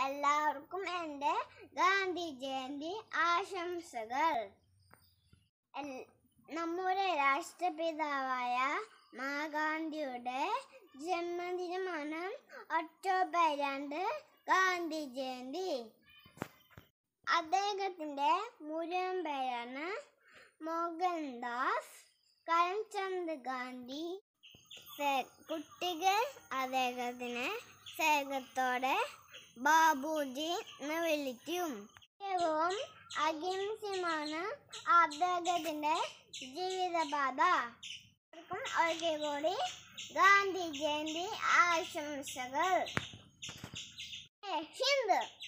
എല്ലാവർക്കും എൻ്റെ ഗാന്ധി ജയന്തി ആശംസകൾ എൽ- നമ്മുടെ രാഷ്ട്രപിതാവായ മഹാഗാന്ധിയുടെ ജന്മദിനമാണ് ഒക്ടോബർ രണ്ട് ഗാന്ധി ജയന്തി അദ്ദേഹത്തിൻ്റെ മുഴുവൻ പേരാണ് മോഹൻദാസ് കരംചന്ദ് ഗാന്ധി സെ- കുട്ടികൾ അദ്ദേഹത്തിനെ സ്നേഹത്തോടെ ബാബുജി എന്ന് വിളിക്കും ഏറ്റവും അഹിംസമാണ് അദ്ദേഹത്തിന്റെ ജീവിതപാത എല്ലാവർക്കും ഒരിക്കൽ കൂടി ഗാന്ധി ജയന്തി ആശംസകൾ ഏ, ഹിന്ദ്